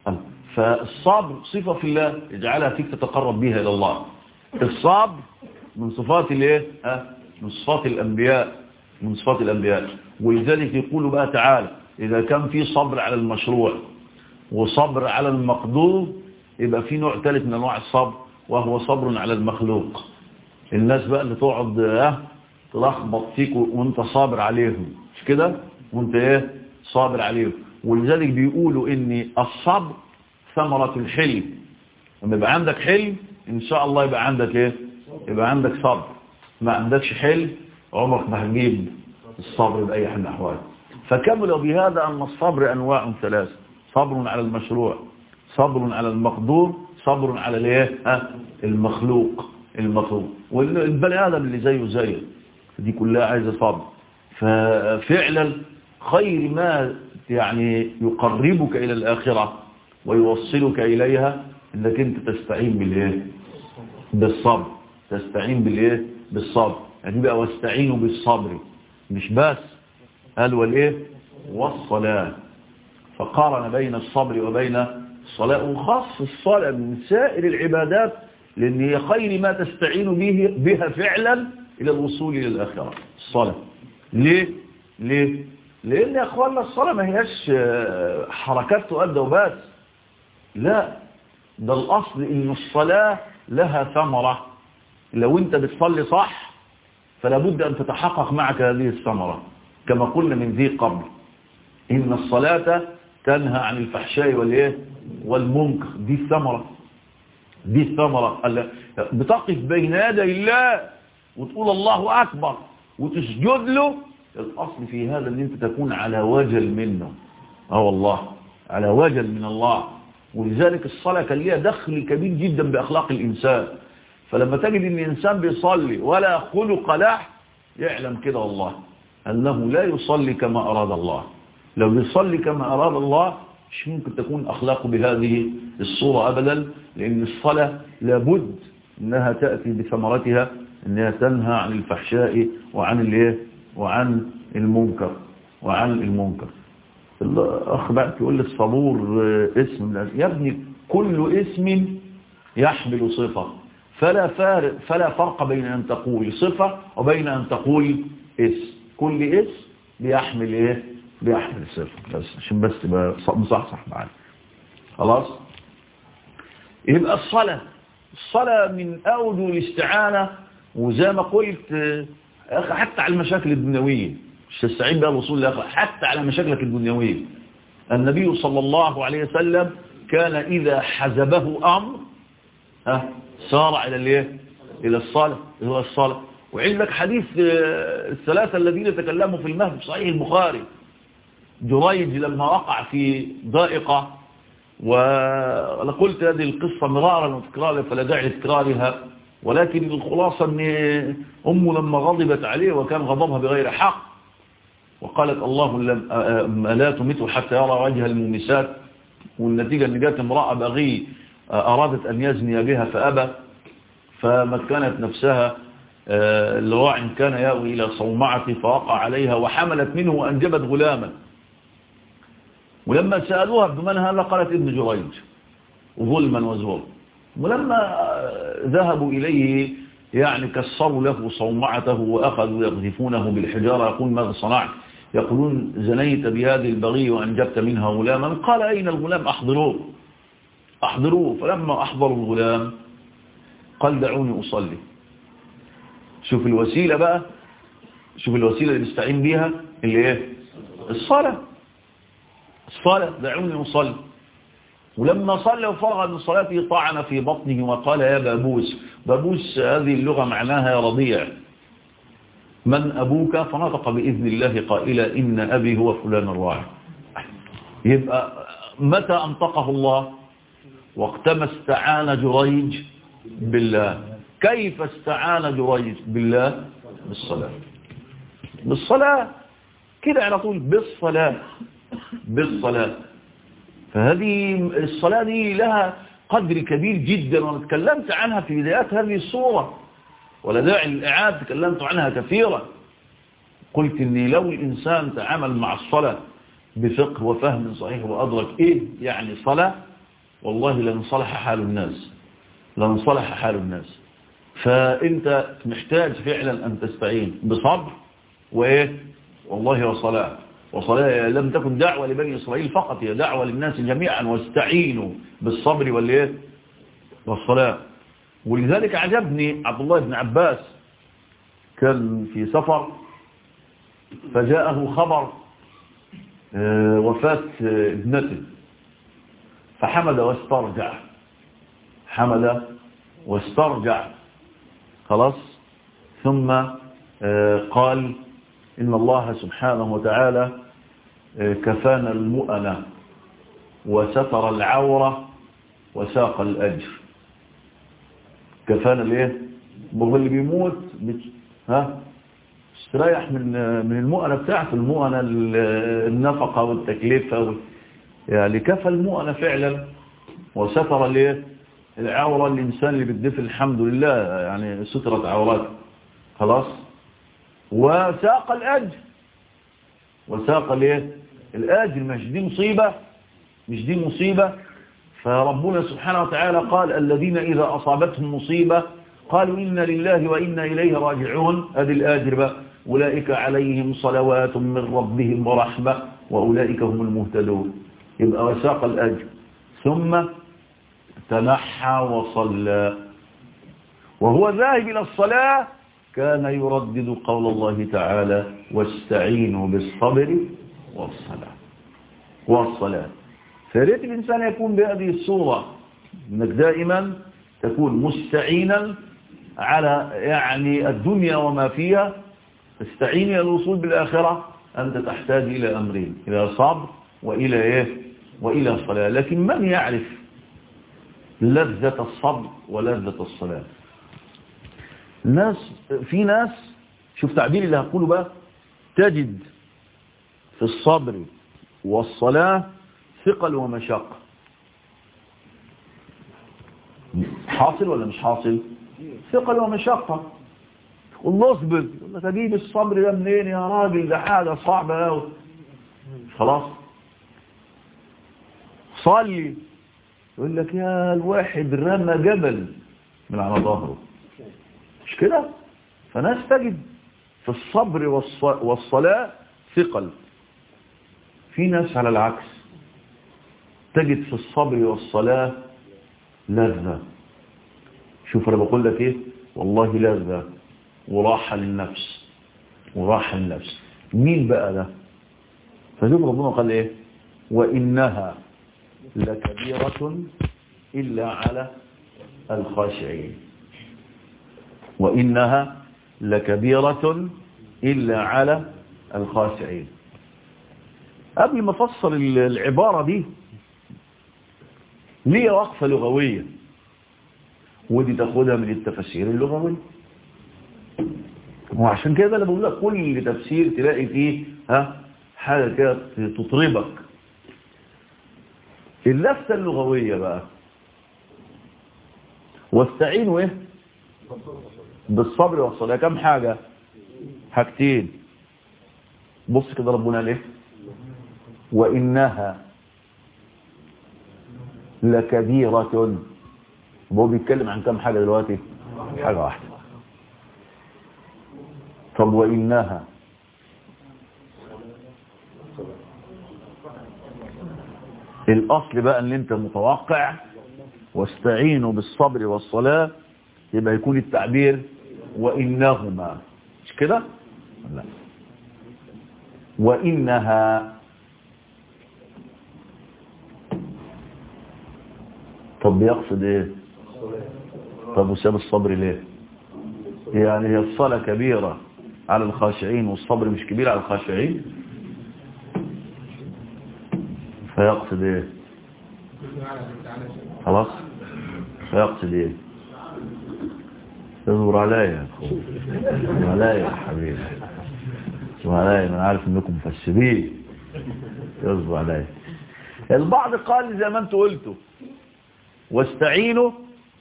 فالصبر صفة في الله اجعلها فيك تتقرب بها إلى الله الصبر من صفات الايه من صفات الأنبياء من صفات الأنبياء ولذلك يقول بقى تعالى إذا كان في صبر على المشروع وصبر على المقدور يبقى في نوع ثالث من انواع الصبر وهو صبر على المخلوق الناس بقى اللي تقعد اه تلخبط فيك وانت صابر عليهم مش كده وانت ايه صابر عليهم ولذلك بيقولوا ان الصبر ثمرة الحلم لما يبقى عندك حلم ان شاء الله يبقى عندك ايه يبقى عندك صبر ما عندكش حلم عمرك ما هتجيب الصبر بأي حال من الاحوال فكملوا بهذا ان الصبر انواع ثلاثه صبر على المشروع صبر على المقدور صبر على الايه المخلوق المطلوب والبني ادم اللي زيه زيه دي كلها عايزه صبر ففعلا خير ما يعني يقربك الى الاخره ويوصلك اليها انك انت تستعين بالايه بالصبر تستعين بالايه بالصبر يعني بقى واستعينوا بالصبر مش بس قال والايه والصلاه فقارن بين الصبر وبين الصلاة وخص الصلاة من سائر العبادات لأن هي خير ما تستعين به بها فعلا إلى الوصول إلى الآخرة الصلاة ليه؟ ليه؟ لأن يا أخوانا الصلاة ما هيش حركات تؤدى وبس لا ده الأصل إن الصلاة لها ثمرة لو أنت بتصلي صح فلا بد أن تتحقق معك هذه الثمرة كما قلنا من ذي قبل إن الصلاة تنهى عن الفحشاء والايه والمنكر دي الثمرة دي الثمرة بتقف بين يدي الله وتقول الله أكبر وتسجد له الأصل في هذا ان انت تكون على وجل منه اه والله على وجل من الله ولذلك الصلاة كان ليها دخل كبير جدا بأخلاق الإنسان فلما تجد ان الإنسان بيصلي ولا خلق له يعلم كده والله أنه لا يصلي كما أراد الله لو يصلي كما أراد الله مش ممكن تكون أخلاقه بهذه الصورة أبدا لأن الصلاة لابد أنها تأتي بثمرتها أنها تنهى عن الفحشاء وعن الايه وعن المنكر وعن المنكر الأخ بقى يقول لي الصبور اسم يا ابني كل اسم يحمل صفة فلا فارق فلا فرق بين أن تقول صفة وبين أن تقول اسم كل اسم بيحمل ايه بيحمل صفة بس عشان بس تبقى مصحصح معانا خلاص يبقى الصلاة الصلاة من أوجه الاستعانة وزي ما قلت آه، حتى على المشاكل الدنيوية مش تستعين بها الوصول لأخر حتى على مشاكلك الدنيوية النبي صلى الله عليه وسلم كان إذا حزبه أمر ها سارع إلى الايه إلى الصلاة هو الصلاة وعندك حديث آه، الثلاثة الذين تكلموا في المهد في صحيح البخاري جريج لما وقع في ضائقة وأنا قلت هذه القصة مرارا وتكرارا فلا داعي لتكرارها ولكن الخلاصة أن أمه لما غضبت عليه وكان غضبها بغير حق وقالت الله لم- آه، آه، لا تمته حتى يرى وجه المومسات والنتيجة أن جاءت امرأة بغي آه، أرادت أن يزني بها فأبى فمكنت نفسها آه، لراع كان يأوي إلى صومعة فوقع عليها وحملت منه وأنجبت غلاما ولما سألوها ابن من هذا قالت ابن جريج ظلما وزورا ولما آه، ذهبوا إليه يعني كسروا له صومعته وأخذوا يقذفونه بالحجارة يقول ماذا صنعت يقولون زنيت بهذه البغي وأنجبت منها غلاما قال أين الغلام أحضروه أحضروه فلما أحضروا الغلام قال دعوني أصلي شوف الوسيلة بقى شوف الوسيلة اللي بيستعين بيها اللي ايه الصلاة الصلاة دعوني أصلي ولما صلى وفرغ من صلاته طعن في بطنه وقال يا بابوس بابوس هذه اللغة معناها يا رضيع من أبوك فنطق بإذن الله قائلا إن أبي هو فلان الراعي يبقى متى أنطقه الله وقتما استعان جريج بالله كيف استعان جريج بالله بالصلاة بالصلاة كده على طول بالصلاة بالصلاة فهذه الصلاة دي لها قدر كبير جدا وانا تكلمت عنها في بدايات هذه الصورة ولا داعي للإعادة تكلمت عنها كثيرا قلت اني لو الإنسان تعامل مع الصلاة بفقه وفهم صحيح وأدرك إيه يعني صلاة والله لنصلح حال الناس لنصلح حال الناس فأنت محتاج فعلا أن تستعين بصبر وإيه والله وصلاة وصلاة لم تكن دعوة لبني إسرائيل فقط هي دعوة للناس جميعا واستعينوا بالصبر والإيه والصلاة ولذلك عجبني عبد الله بن عباس كان في سفر فجاءه خبر آه، وفاة آه، ابنته فحمد واسترجع حمد واسترجع خلاص ثم آه، قال إن الله سبحانه وتعالى آه، كفانا المؤنة وستر العورة وساق الأجر كفانا الايه هو اللي بيموت بت... ها استريح من من المؤنة بتاعته المؤنة ال- النفقة والتكلفة وال... يعني كفى المؤنة فعلا وستر الايه العورة الإنسان اللي بتدفن الحمد لله يعني سترت عوراته خلاص وساق الأجر وساق الايه الأجر مش دي مصيبة مش دي مصيبة فربنا سبحانه وتعالى قال الذين إذا أصابتهم مصيبة قالوا إنا لله وإنا إليه راجعون هذه الآجر بقى أولئك عليهم صلوات من ربهم ورحمة وأولئك هم المهتدون يبقى وساق الأجر ثم تنحى وصلى وهو ذاهب إلى الصلاة كان يردد قول الله تعالى واستعينوا بالصبر والصلاة والصلاة فريت الإنسان يكون بهذه الصورة أنك دائما تكون مستعينا على يعني الدنيا وما فيها تستعين إلى الوصول بالآخرة أنت تحتاج إلى أمرين إلى صبر وإلى إيه وإلى صلاة لكن من يعرف لذة الصبر ولذة الصلاة الناس في ناس شوف تعبير اللي هقوله بقى تجد في الصبر والصلاة ثقل ومشقة حاصل ولا مش حاصل ثقل ومشقة والله اصبر يقول لك اجيب الصبر ده منين يا راجل ده حاجة صعبة قوي خلاص صلي يقول لك يا الواحد رمى جبل من على ظهره مش كده فناس تجد في الصبر والص- والصلاة ثقل في ناس على العكس تجد في الصبر والصلاة لذة شوف انا بقول لك ايه والله لذة وراحة للنفس وراحة للنفس مين بقى ده فشوف ربنا قال ايه وإنها لكبيرة إلا على الخاشعين وإنها لكبيرة إلا على الخاشعين قبل ما افصل العبارة دي ليه وقفة لغوية ودي تاخدها من التفسير اللغوي وعشان كده انا بقول لك كل تفسير تلاقي فيه ها حاجة كده تطربك اللفتة اللغوية بقى واستعينوا ايه بالصبر والصلاة كم حاجة حاجتين بص كده ربنا ليه وإنها لكبيرة هو بيتكلم عن كم حاجة دلوقتي حاجة واحدة طب وإنها الأصل بقى اللي انت متوقع واستعينوا بالصبر والصلاة يبقى يكون التعبير وإنهما مش كده لا وإنها طب بيقصد ايه طب وساب الصبر ليه يعني هي الصلاة كبيرة على الخاشعين والصبر مش كبير على الخاشعين فيقصد ايه خلاص فيقصد ايه اصبر عليا يا اخوي اصبر عليا يا حبيبي اصبر عليا انا عارف انكم مفسرين اصبر عليا البعض قال زي ما انتوا قلتوا واستعينوا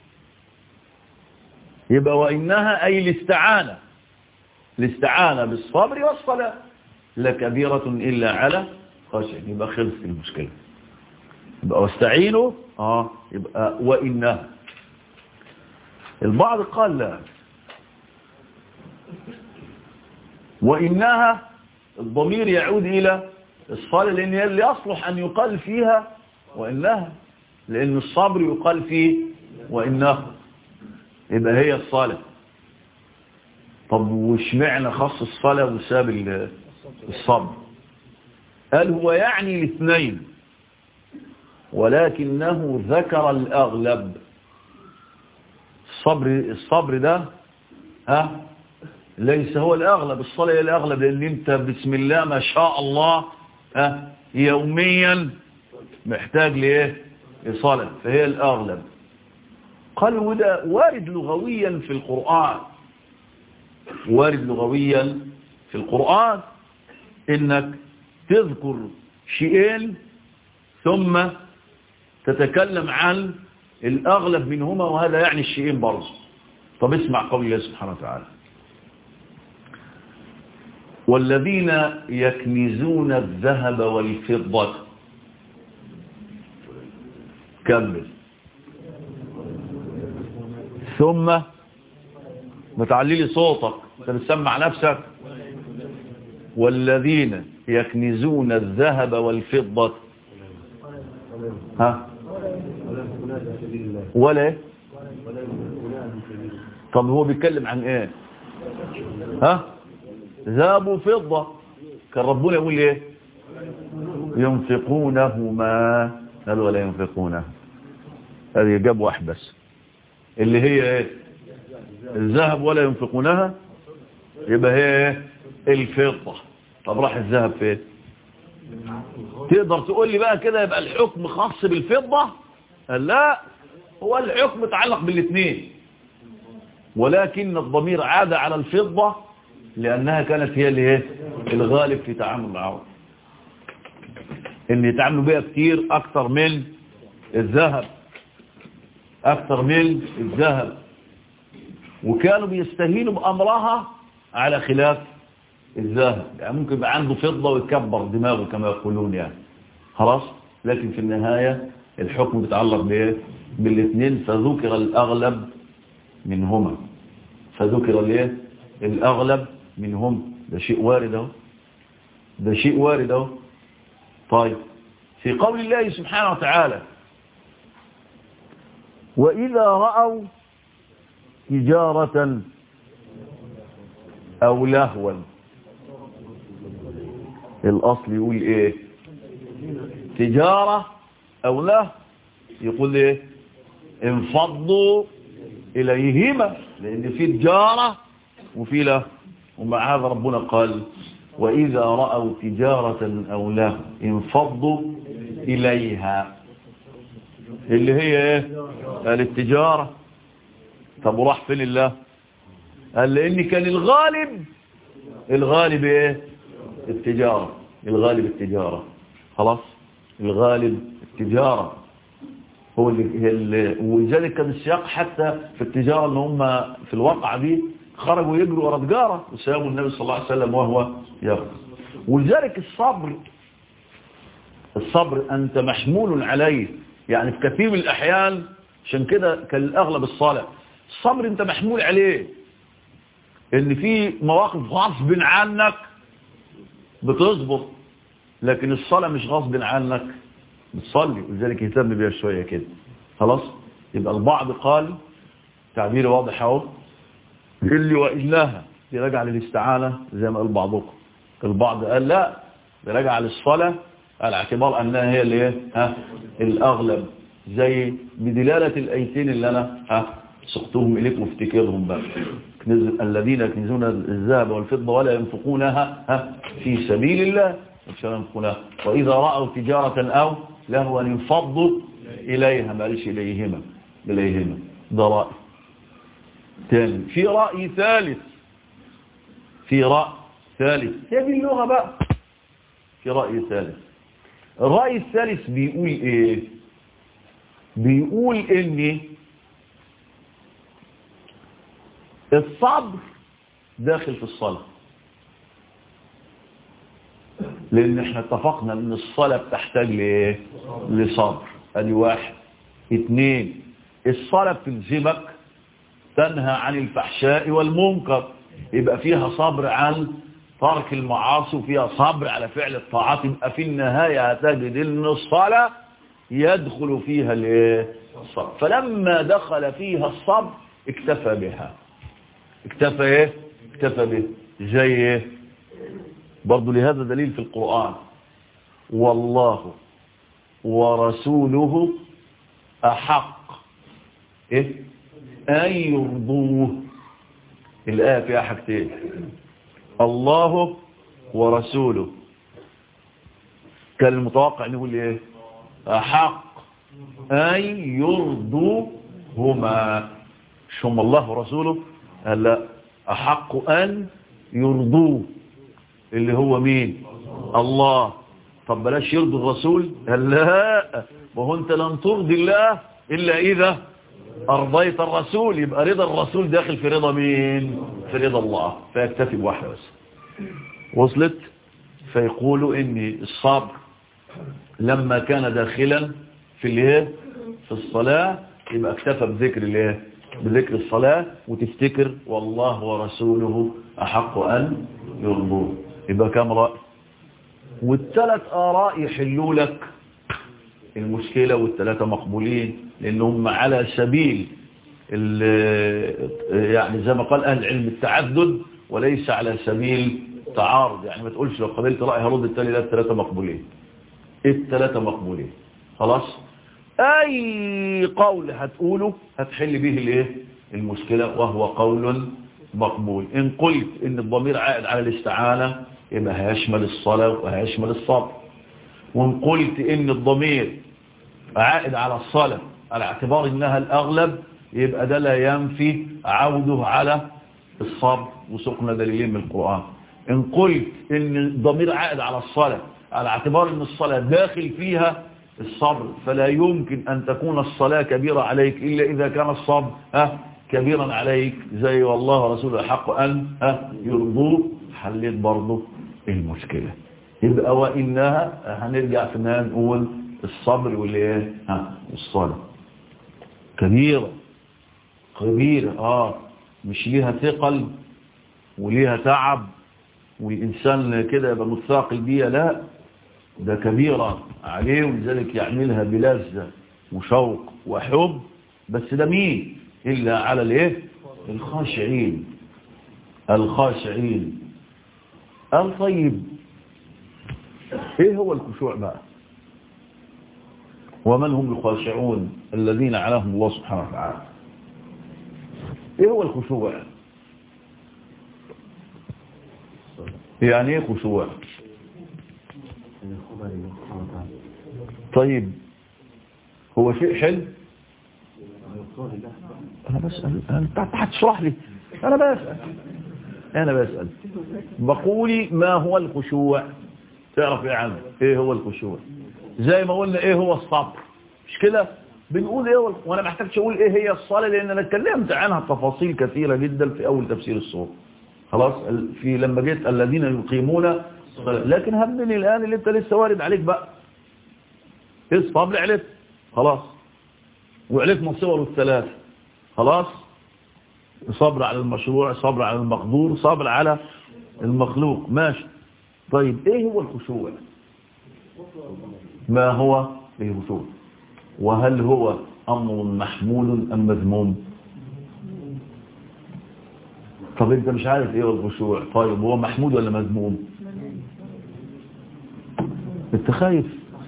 يبقى وإنها أي الاستعانة الاستعانة بالصبر والصلاة لكبيرة إلا على خاشع يبقى خلص المشكلة يبقى واستعينوا آه يبقى وإنها البعض قال لا وإنها الضمير يعود إلى الصلاة لأن هي اللي يصلح أن يقال فيها وإنها لأن الصبر يقال فيه وإنه يبقى هي الصلاة طب وش معنى خص الصلاة وساب الصبر قال هو يعني الاثنين ولكنه ذكر الأغلب الصبر الصبر ده ها ليس هو الأغلب الصلاة هي الأغلب لأن انت بسم الله ما شاء الله ها يوميا محتاج لإيه لصلاة فهي الأغلب قال وده وارد لغويا في القرآن وارد لغويا في القرآن انك تذكر شيئين ثم تتكلم عن الأغلب منهما وهذا يعني الشيئين برضه طب اسمع قول الله سبحانه وتعالى والذين يكنزون الذهب والفضة كمل ثم متعليلي صوتك انت بتسمع نفسك والذين يكنزون الذهب والفضة ها ولا طب هو بيتكلم عن ايه ها ذهب وفضة كان ربنا يقول ايه ينفقونهما قال ولا ينفقونه هذه جاب واحد بس اللي هي ايه الذهب ولا ينفقونها يبقى هي ايه الفضة طب راح الذهب فين تقدر تقول لي بقى كده يبقى الحكم خاص بالفضة قال لا هو الحكم متعلق بالاثنين ولكن الضمير عاد على الفضة لأنها كانت هي اللي ايه الغالب في تعامل معه ان يتعاملوا بيها كتير اكتر من الذهب اكتر من الذهب وكانوا بيستهينوا بامرها على خلاف الذهب يعني ممكن يبقى عنده فضة ويكبر دماغه كما يقولون يعني خلاص لكن في النهاية الحكم بيتعلق بايه بالاثنين فذكر الاغلب منهما فذكر الايه الاغلب منهم ده شيء وارد اهو ده شيء وارد اهو طيب في قول الله سبحانه وتعالى وإذا رأوا تجارة أو لهوا الأصل يقول إيه تجارة أو له يقول إيه انفضوا إليهما لأن في تجارة وفي له ومع هذا ربنا قال وإذا رأوا تجارة أو له انفضوا إليها اللي هي ايه قال التجارة طب وراح فين الله قال لان كان الغالب الغالب ايه التجارة الغالب التجارة خلاص الغالب التجارة هو اللي, اللي ولذلك كان السياق حتى في التجارة ان هم في الواقع دي خرجوا يجروا ورا تجارة وسابوا النبي صلى الله عليه وسلم وهو يغفر ولذلك الصبر الصبر أنت محمول عليه يعني في كثير من الأحيان عشان كده كان الأغلب الصالح الصبر أنت محمول عليه إن في مواقف غصب عنك بتصبر لكن الصلاة مش غصب عنك بتصلي ولذلك يهتم بيها شوية كده خلاص يبقى البعض قال تعبير واضح اهو اللي وإلها دي راجع للاستعانة زي ما قال بعضكم البعض قال لا دي راجع للصلاة على اعتبار أنها هي اللي ها الأغلب زي بدلالة الأيتين اللي أنا ها سقتهم إليك وافتكرهم بقى الذين يكنزون الذهب والفضة ولا ينفقونها ها في سبيل الله مش ينفقونها وإذا رأوا تجارة أو لهوا انفضوا إليها ما قالش إليهما إليهما ده رأي تاني في رأي ثالث في رأي ثالث هي دي اللغة بقى في رأي ثالث الرأي الثالث بيقول ايه بيقول ان الصبر داخل في الصلاة لان احنا اتفقنا ان الصلاة بتحتاج لايه لصبر ادي واحد اتنين الصلاة بتلزمك تنهى عن الفحشاء والمنكر يبقى فيها صبر عن ترك المعاصي وفيها صبر على فعل الطاعات يبقى في النهاية هتجد ان الصلاة يدخل فيها الصبر فلما دخل فيها الصبر اكتفى بها اكتفى ايه اكتفى به زي ايه برضو لهذا دليل في القرآن والله ورسوله أحق ايه أن يرضوه الآية فيها حاجتين الله ورسوله كان المتوقع نقول ايه أحق أن يرضوهما شم الله ورسوله قال لا أحق أن يرضوه اللي هو مين الله طب بلاش يرضي الرسول قال لا وهو انت لن ترضي الله إلا إذا أرضيت الرسول يبقى رضا الرسول داخل في رضا مين في رضا الله فيكتفي بواحدة بس وصلت فيقولوا ان الصبر لما كان داخلا في الايه في الصلاة يبقى اكتفى بذكر الايه بذكر الصلاة وتفتكر والله ورسوله أحق أن يرضوه يبقى كام رأي والثلاث آراء يحلوا لك المشكلة والثلاثة مقبولين لأنهم على سبيل يعني زي ما قال أهل العلم التعدد وليس على سبيل تعارض يعني ما تقولش لو قبلت رأي هرد التالي لا الثلاثة مقبولين الثلاثة مقبولين خلاص أي قول هتقوله هتحل به الايه المشكلة وهو قول مقبول إن قلت إن الضمير عائد على الاستعانة يبقى هيشمل الصلاة وهيشمل الصبر وإن قلت إن الضمير عائد على الصلاة على اعتبار إنها الأغلب يبقى ده لا ينفي عوده على الصبر وسقنا دليلين من القرآن إن قلت إن الضمير عائد على الصلاة على اعتبار إن الصلاة داخل فيها الصبر فلا يمكن أن تكون الصلاة كبيرة عليك إلا إذا كان الصبر ها كبيرا عليك زي والله ورسوله حق أن ها يرضوه حليت برضه المشكلة يبقى وإنها هنرجع في النهاية نقول الصبر والإيه ها الصلاة كبيرة كبيرة آه مش ليها ثقل وليها تعب والإنسان كده يبقى متثاقل بيها لا ده كبيرة عليه ولذلك يعملها بلذة وشوق وحب بس ده مين إلا على الايه الخاشعين الخاشعين قال طيب ايه هو الخشوع بقى ومن هم الخاشعون الذين عليهم الله سبحانه وتعالى ايه هو الخشوع يعني ايه خشوع طيب هو شيء حلو انا بسأل انت هتشرح لي انا بسأل انا بسأل بقولي ما هو الخشوع تعرف ايه عنه ايه هو الخشوع زي ما قلنا ايه هو الصبر مش كده بنقول ايه هو وانا محتاجش اقول ايه هي الصلاة لان انا اتكلمت عنها تفاصيل كثيرة جدا في اول تفسير الصورة خلاص في لما جيت الذين يقيمون لكن همني الان اللي انت لسه وارد عليك بقى ايه الصبر عليك خلاص وعليك مصور الثلاث خلاص صبر على المشروع صبر على المقدور صبر على المخلوق ماشي طيب ايه هو الخشوع ما هو الخشوع وهل هو امر محمول ام مذموم طب انت مش عارف ايه هو الخشوع طيب هو محمود ولا مذموم انت خايف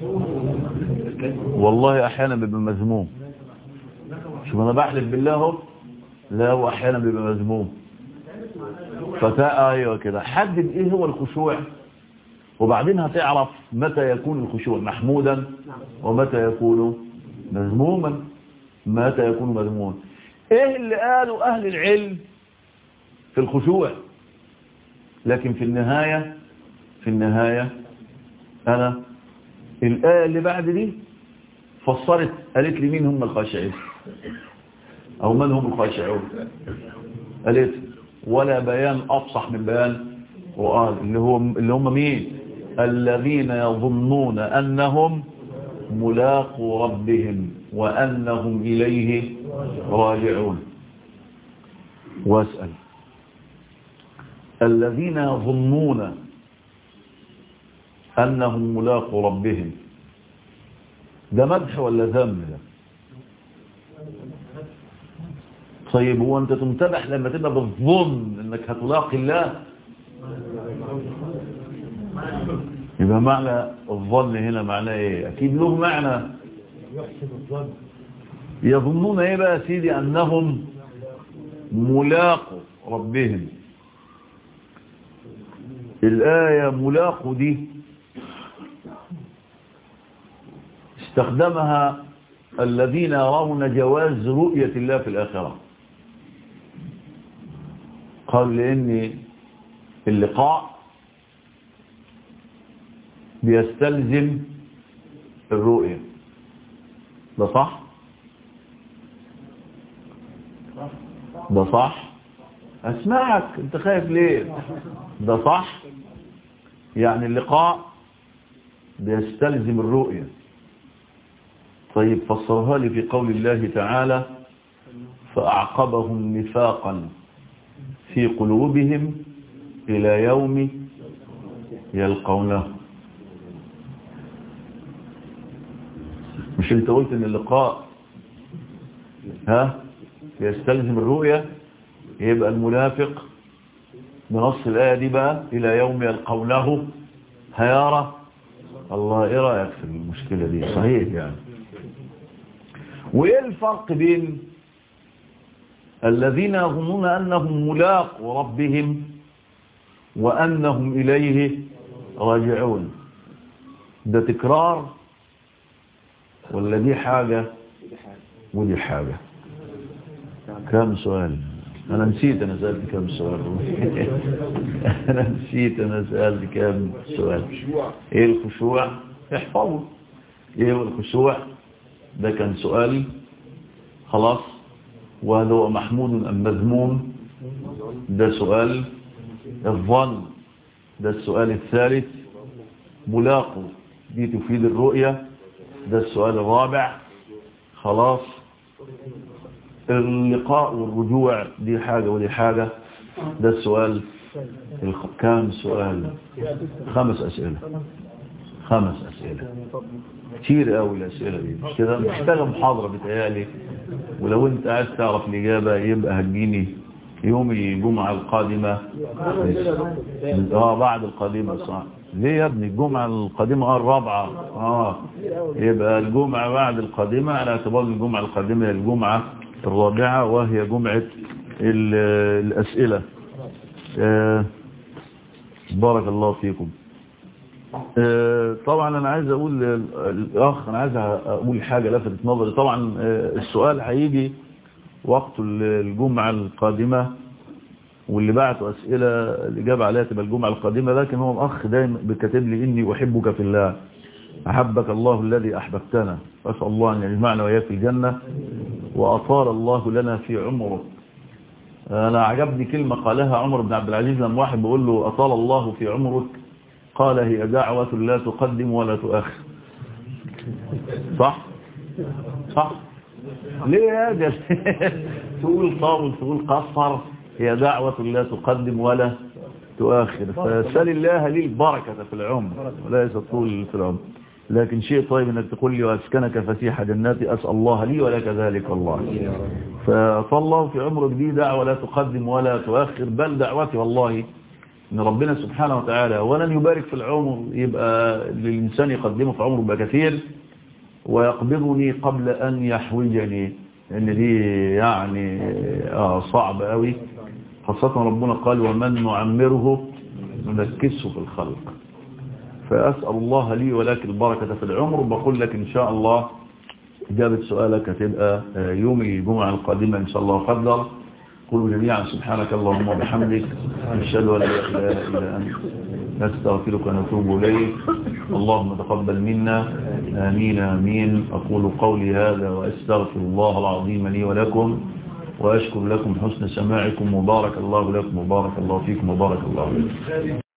والله احيانا بيبقى مذموم شوف انا بحلف بالله اهو لا هو احيانا بيبقى مذموم فتا ايوه كده حدد ايه هو الخشوع وبعدين هتعرف متى يكون الخشوع محمودا ومتى يكون مذموما متى يكون مذموما ايه اللي قالوا اهل العلم في الخشوع لكن في النهاية في النهاية انا الآية اللي بعد دي فسرت قالت لي مين هم الخاشعين او من هم الخاشعون قالت ولا بيان افصح من بيان القرآن اللي هو اللي هم مين الذين يظنون انهم ملاقوا ربهم وانهم اليه راجعون واسال الذين يظنون انهم ملاقوا ربهم ده مدح ولا ذم ده طيب هو انت تمتدح لما تبقى بتظن انك هتلاقي الله يبقى معنى الظن هنا معناه ايه اكيد له معنى يظنون ايه بقى يا سيدي انهم ملاقوا ربهم الآية ملاقوا دي استخدمها الذين يرون جواز رؤية الله في الآخرة قال لأن اللقاء بيستلزم الرؤية ده صح ده صح اسمعك انت خايف ليه ده صح يعني اللقاء بيستلزم الرؤية طيب فسرها لي في قول الله تعالى فأعقبهم نفاقا في قلوبهم إلى يوم يلقونه مش انت قلت ان اللقاء ها يستلزم الرؤية يبقى المنافق بنص الآية دي بقى إلى يوم يلقونه هيارة الله ايه رأيك في المشكلة دي صحيح يعني وايه الفرق بين الذين يظنون أنهم ملاقوا ربهم وأنهم إليه راجعون ده تكرار ولا دي حاجة ودي حاجة كم سؤال انا نسيت انا سألت كم سؤال انا نسيت انا سألت كم سؤال ايه الخشوع احفظوا ايه هو الخشوع ده كان سؤالي خلاص وهل هو محمود ام مذموم ده سؤال الظن ده السؤال الثالث ملاقوا دي تفيد الرؤية ده السؤال الرابع خلاص اللقاء والرجوع دي حاجة ودي حاجة ده السؤال الخ... كام سؤال خمس أسئلة خمس أسئلة كتير قوي الأسئلة دي مش كده محتاجة محاضرة بتهيألي ولو انت عايز تعرف الإجابة يبقى هتجيني يوم الجمعة القادمة اه بعد القادمة صح ليه يا ابني الجمعة القادمة اه الرابعة اه يبقى الجمعة بعد القادمة على اعتبار الجمعة القادمة هي الجمعة الرابعة وهي جمعة الأسئلة آه بارك الله فيكم آه طبعا انا عايز اقول الاخ انا عايز اقول حاجة لفتت نظري طبعا آه السؤال هيجي وقت الجمعة القادمة واللي بعتوا أسئلة الإجابة عليها تبقى الجمعة القادمة لكن هو الأخ دايما بكتب لي إني أحبك في الله أحبك الله الذي أحببتنا أسأل الله أن يجمعنا وإياك في الجنة وأطال الله لنا في عمره أنا عجبني كلمة قالها عمر بن عبد العزيز لما واحد بيقول له أطال الله في عمرك قال هي دعوة لا تقدم ولا تؤخر صح صح ليه هذا تقول طاول تقول قصر هي دعوة لا تقدم ولا تؤخر فسال الله لي البركة في العمر وليس طول في العمر لكن شيء طيب انك تقول لي واسكنك فسيح جناتي اسال الله لي ولك ذلك والله فالله في عمرك دي دعوه لا تقدم ولا تؤخر بل دعوتي والله ان ربنا سبحانه وتعالى ولن يبارك في العمر يبقى للانسان يقدمه في عمره يبقى كثير ويقبضني قبل ان يحوجني ان دي يعني اه صعب قوي خاصه ربنا قال ومن نعمره ننكسه في الخلق فأسأل الله لي ولك البركة في العمر وبقول لك إن شاء الله إجابة سؤالك هتبقى يوم الجمعة القادمة إن شاء الله قدر قولوا جميعا سبحانك اللهم وبحمدك نشهد أن لا إله إلا أنت نستغفرك ونتوب إليك اللهم تقبل منا آمين آمين أقول قولي هذا وأستغفر الله العظيم لي ولكم وأشكر لكم حسن سماعكم وبارك الله لكم وبارك الله فيكم وبارك الله فيكم